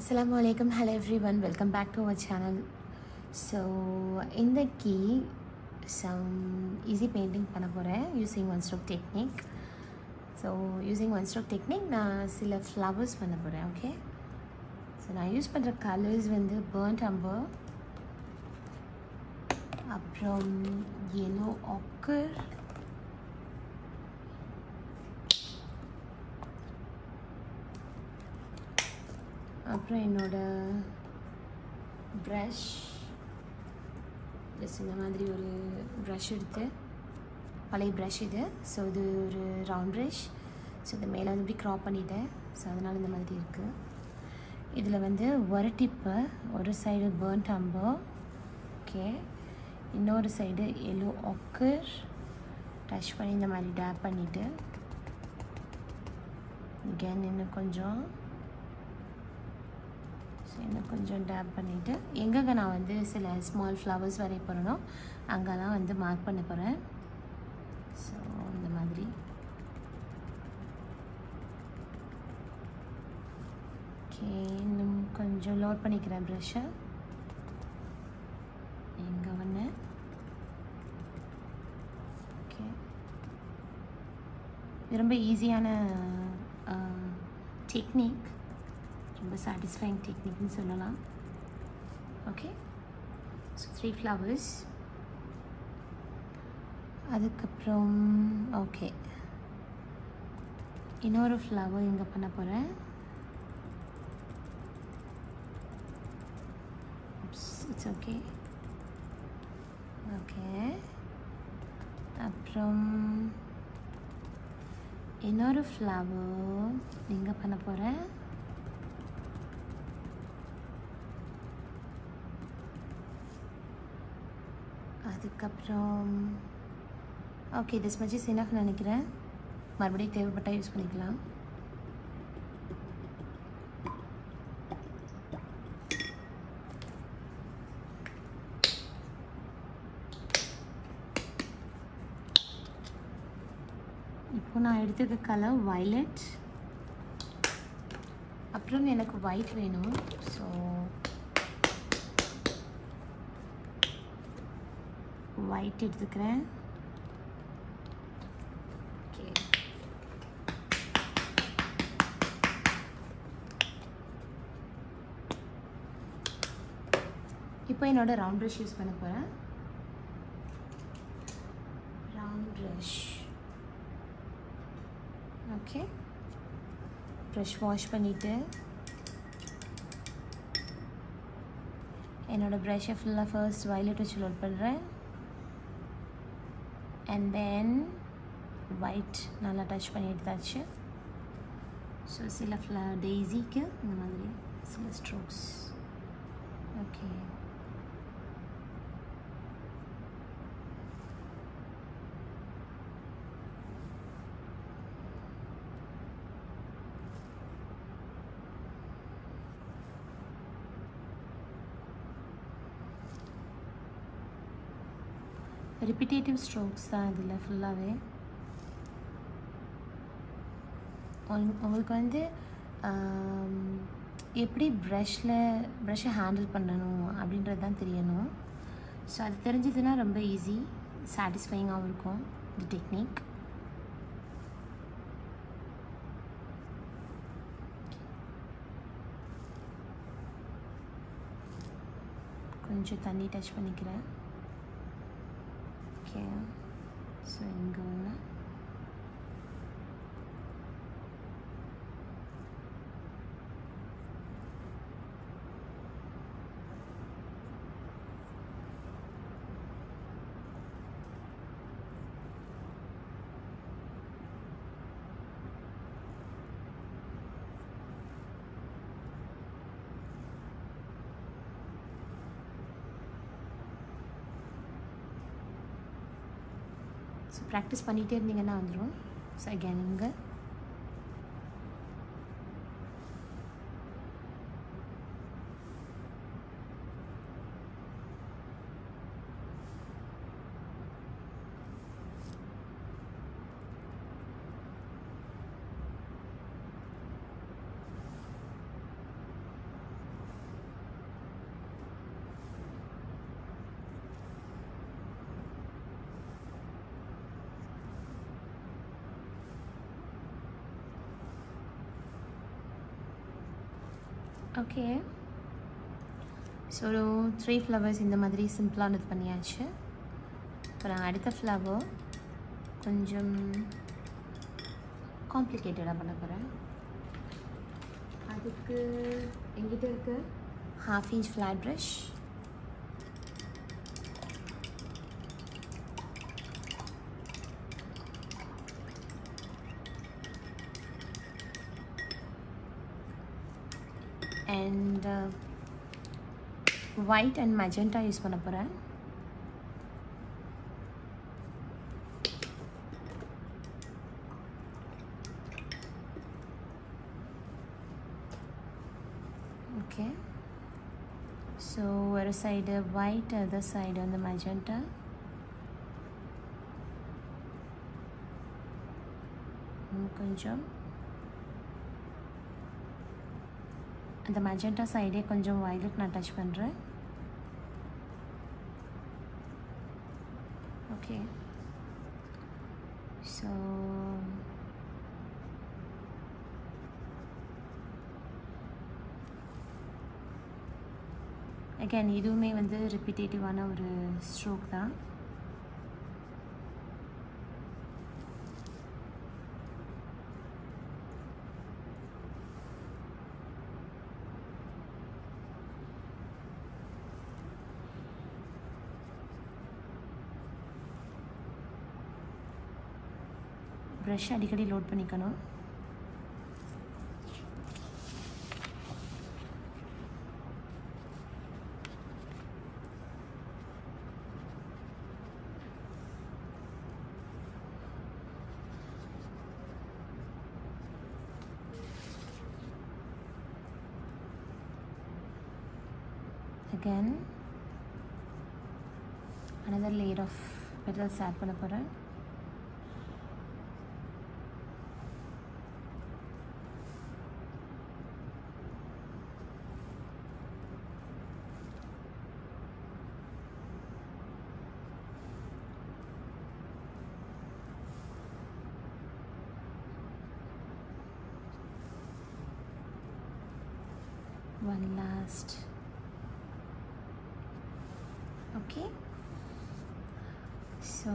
Assalamu alaikum, hello everyone, welcome back to our channel. So, இன்னைக்கு some easy painting பண்ண போகிறேன் using one stroke technique. So using one stroke technique நான் சில flowers பண்ண போகிறேன் okay so நான் use பண்ணுற கலர்ஸ் வந்து பேர்ன்ட் அம்பர் அப்புறம் எல்லோ ஆக்கர் அப்புறம் என்னோட ப்ரஷ் ஜஸ்ட் இந்த மாதிரி ஒரு ப்ரஷ் எடுத்து பழைய ப்ரஷ் இது ஸோ இது ஒரு ரவுண்ட் ப்ரஷ் ஸோ இது மேலே வந்து இப்படி க்ராப் பண்ணிட்டேன் ஸோ அதனால் இந்த மாதிரி இருக்குது இதில் வந்து ஒரு டிப்பு ஒரு சைடு பேர்ன்ட் அம்பர் ஓகே இன்னொரு சைடு எல்லோ ஒக்கர் டச் பண்ணி இந்த மாதிரி டேப் பண்ணிவிட்டு கேன் இன்னும் கொஞ்சம் ஸோ இன்னும் கொஞ்சம் டேப் பண்ணிவிட்டு எங்கெங்கே நான் வந்து சில ஸ்மால் ஃப்ளவர்ஸ் வரைய போகிறேனோ அங்கெல்லாம் வந்து மார்க் பண்ண போகிறேன் ஸோ இந்த மாதிரி ஓகே இன்னும் கொஞ்சம் லோட் பண்ணிக்கிறேன் ப்ரஷ்ஷை எங்கே ஒன்று ஓகே இது ரொம்ப ஈஸியான டெக்னிக் ரொம்ப சாட்டிஸ்ஃபைங் டெக்னிக்னு சொல்லலாம் ஓகே ஸோ த்ரீ ஃப்ளவர்ஸ் அதுக்கப்புறம் ஓகே இன்னொரு ஃப்ளவர் இங்கே பண்ண போகிறேன் இட்ஸ் ஓகே ஓகே அப்புறம் இன்னொரு ஃப்ளவர் இங்கே பண்ண போகிறேன் அதுக்கப்புறம் okay this much is enough நினைக்கிறேன் மறுபடியும் தேவைப்பட்டால் யூஸ் பண்ணிக்கலாம் இப்போ நான் எடுத்தது கலர் வயலட் அப்புறம் எனக்கு ஒயிட் வேணும் ஸோ ஒயிட் எடுத்துக்கிறேன் ஓகே இப்போ என்னோட ரவுண்ட் ப்ரஷ் யூஸ் பண்ண போகிறேன் round brush okay brush wash பண்ணிவிட்டு என்னோடய ப்ரஷ்ஷை ஃபுல்லாக ஃபர்ஸ்ட் வயலட் வச்சு லோட் பண்ணுறேன் அண்ட் தென் ஒயிட் நல்லா டச் பண்ணி எடுத்தாச்சு ஸோ சில ஃப்ள டெய்ஸிக்கு இந்த மாதிரி சில ஸ்ட்ரோக்ஸ் ஓகே ரிப்பிட்டேட்டிவ் ஸ்ட்ரோக்ஸ் தான் இதில் ஃபுல்லாகவே உங்களுக்கு வந்து எப்படி ப்ரஷில் ப்ரஷ்ஷை ஹேண்டில் பண்ணணும் அப்படின்றது தான் தெரியணும் ஸோ அது தெரிஞ்சதுன்னா ரொம்ப ஈஸி சாட்டிஸ்ஃபைங்காகவும் இருக்கும் இந்த டெக்னிக் கொஞ்சம் தண்ணி டச் பண்ணிக்கிறேன் ஓகே ஸோ இங்கே ஒன்று ஸோ ப்ராக்டிஸ் பண்ணிகிட்டே இருந்தீங்கன்னா வந்துடும் ஸோ அகேன் இங்கே ஓகே ஸோ த்ரீ ஃப்ளவர்ஸ் இந்த மாதிரி சிம்பிளானது பண்ணியாச்சு அப்புறம் அடுத்த ஃப்ளவர் கொஞ்சம் காம்ப்ளிகேட்டடாக பண்ண போகிறேன் அதுக்கு எங்கிட்ட இருக்கு half inch flat brush and white and magenta use பண்ண போகிறேன் ஓகே ஸோ ஒரு சைடு ஒயிட் அதர் சைடு வந்து மெஜெண்டா கொஞ்சம் அந்த மெஜெண்டா சைடே கொஞ்சம் வயலட் நான் டச் பண்ணுறேன் ஓகே ஸோ அகேன் இதுவுமே வந்து ரிப்பிட்டேட்டிவான ஒரு ஸ்ட்ரோக் தான் ப்ரஷ் அடிக்கடி லோட் பண்ணிக்கணும் again another layer of petals add பண்ண போகிறேன் one last okay so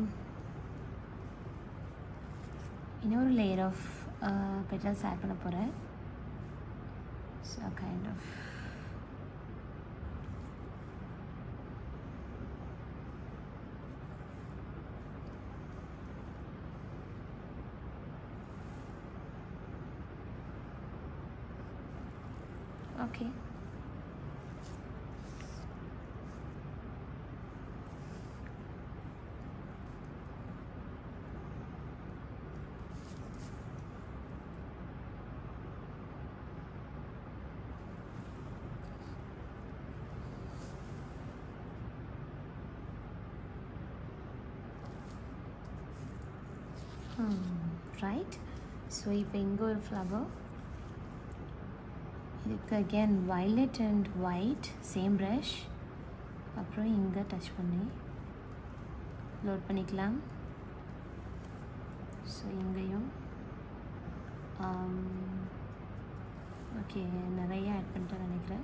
இன்னொரு லேயர் ஆஃப் பெட்டல்ஸ் ஆட் பண்ண போகிறேன் so kind of okay right so இப்போ இங்கே ஒரு ஃப்ளவர் இதுக்கு again violet and white same brush அப்புறம் இங்கே டச் பண்ணி லோட் பண்ணிக்கலாம் ஸோ இங்கேயும் ஓகே நிறைய ஆட் பண்ணிட்டேன் நினைக்கிறேன்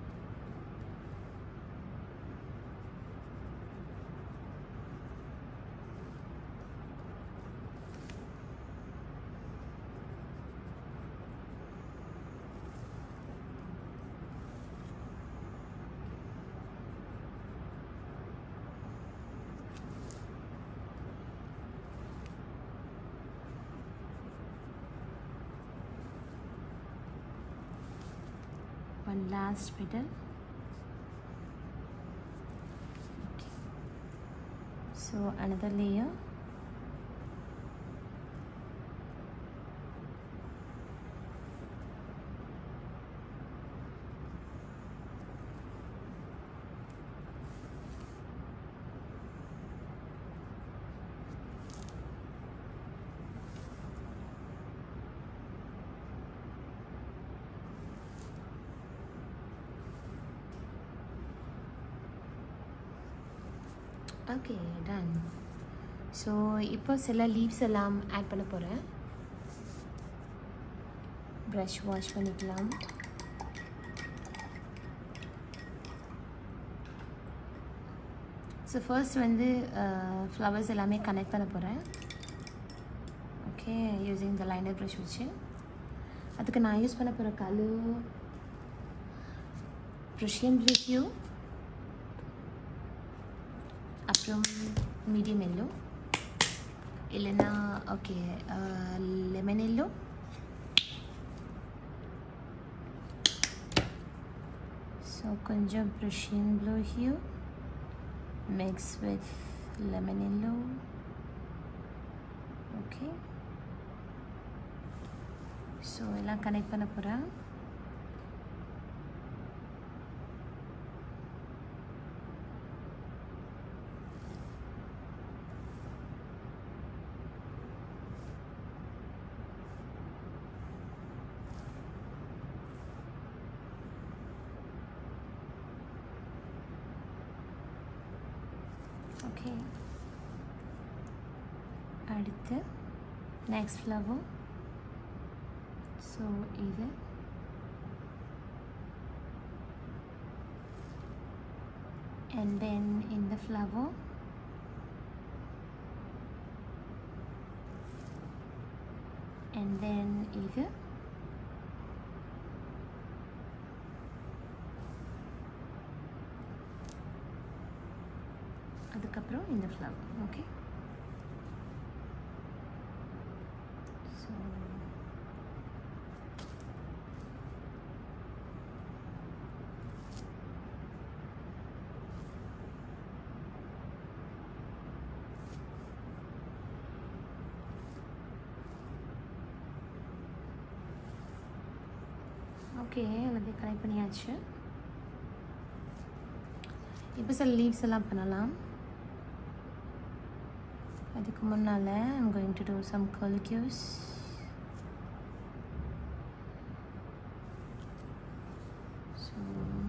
one last petal okay so another layer okay done so இப்போ சில லீவ்ஸ் எல்லாம் ஆட் பண்ண போகிறேன் ப்ரஷ் வாஷ் பண்ணிக்கலாம் ஸோ ஃபர்ஸ்ட் வந்து ஃப்ளவர்ஸ் எல்லாமே கனெக்ட் பண்ண போகிறேன் okay using the liner brush வச்சு அதுக்கு நான் யூஸ் பண்ண போகிற கலர் ப்ரஷியன் ப்ளூ ஹியூ அப்புறம் மீடியம் எல்லோ இல்லைன்னா ஓகே லெமன் எல்லோ ஸோ கொஞ்சம் Prussian blue hue mix with lemon yellow okay so எல்லாம் கனெக்ட் பண்ண போகிறேன் ஓகே அடுத்து நெக்ஸ்ட் ஃப்ளவர் ஸோ இது and then in the flower and then இது அதுக்கப்புறம் இந்த ஃப்ளவர் ஓகே ஸோ ஓகே எல்லாத்தையும் கனெக்ட் பண்ணியாச்சு இப்போ சில லீவ்ஸ் எல்லாம் பண்ணலாம் அதுக்கு முன்னால் I'm going to do some curlicues so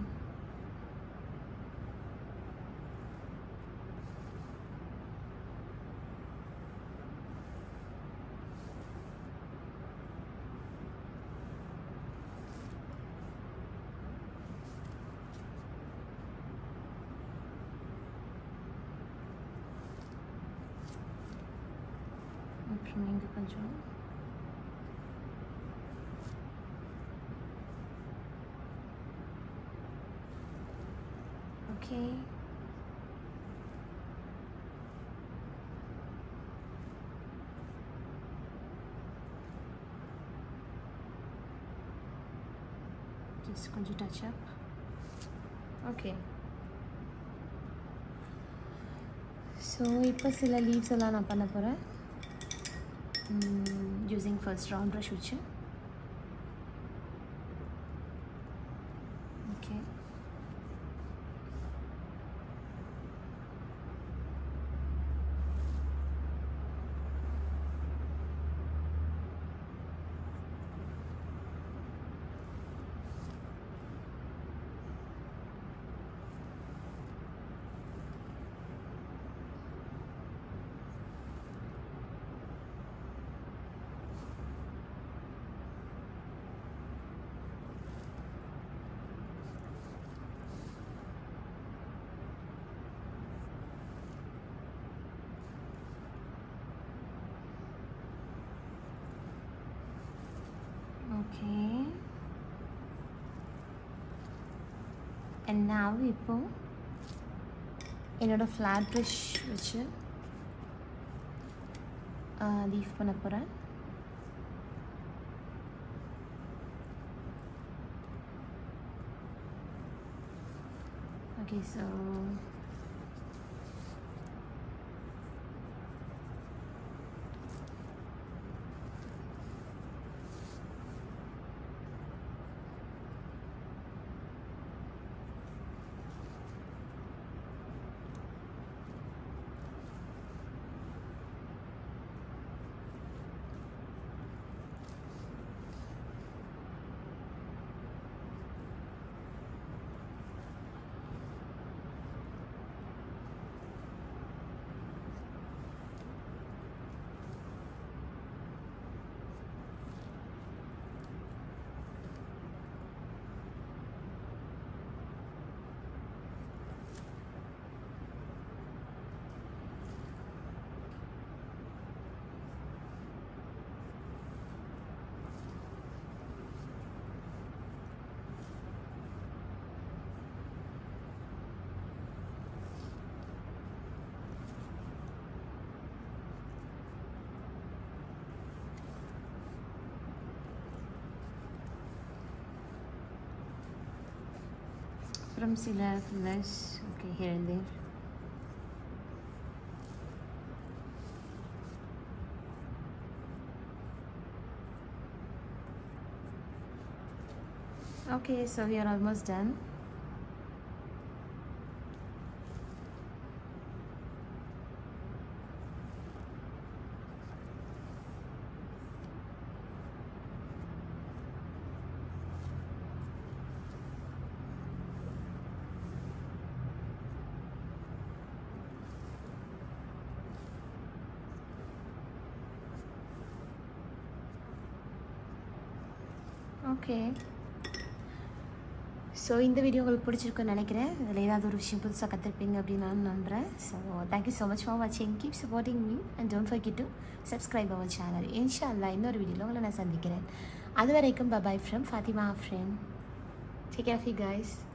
அப்புறம் இங்கே கொஞ்சம் ஓகே ஜஸ்ட் கொஞ்சம் டச் அப் ஓகே ஸோ இப்போ சில லீவ்ஸ் எல்லாம் நான் பண்ண போகிறேன் using first round brush வச்சு okay ஓகே அண்ட் now இப்போ என்னோட ஃப்ளாட் ப்ரஷ் வச்சு லீஃப் பண்ண போகிறேன் ஓகே ஸோ from சில fillers okay here and there okay so we are almost done okay so இந்த வீடியோ உங்களுக்கு பிடிச்சிருக்குன்னு நினைக்கிறேன் இதில் ஏதாவது ஒரு விஷயம் புதுசாக கற்றுருப்பீங்க அப்படின்னு நான் நம்புகிறேன் so thank you so much for வாட்சிங் keep supporting me and don't forget to subscribe our channel இன்ஷா அல்லா இன்னொரு வீடியோவில் உங்களை நான் சந்திக்கிறேன் அது வரைக்கும் bye bye from Fatima friend take care of you guys